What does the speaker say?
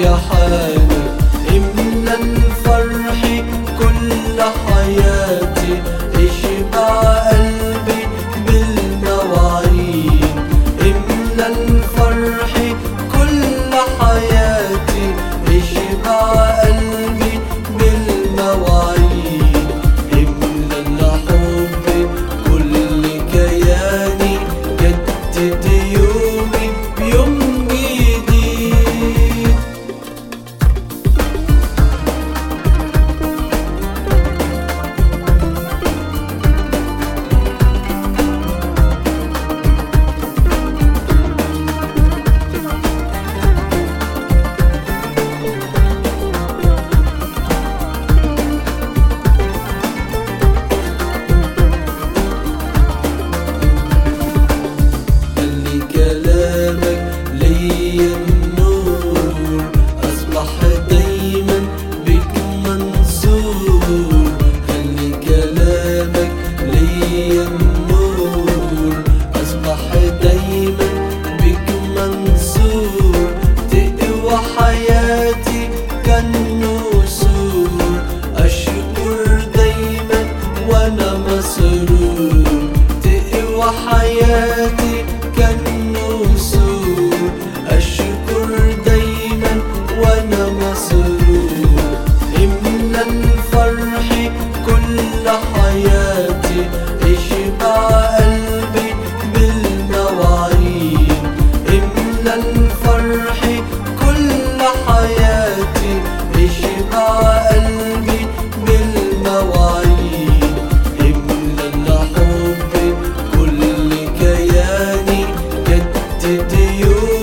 ريحاني املى الفرح كل حياتي اشبع قلبي بالمواعيد املى الفرح كل حياتي اشبع قلبي بالمواعيد املى الحب كل كياني جدد يومي بيوم جديد خلي كلامك ليا النور أصبح دايما بك منصور خلي كلامك ليا النور أصبح دايما بك منصور تقوى حياتي كالنسور أشكر دايما وأنا مسرور تقوى حياتي كالنسور أشكر دايما وأنا مسرور املى الفرح كل حياتي اشبع قلبي بالمواعيد املى الفرح كل حياتي اشبع قلبي بالمواعيد املى الحب كل كياني جدد يومي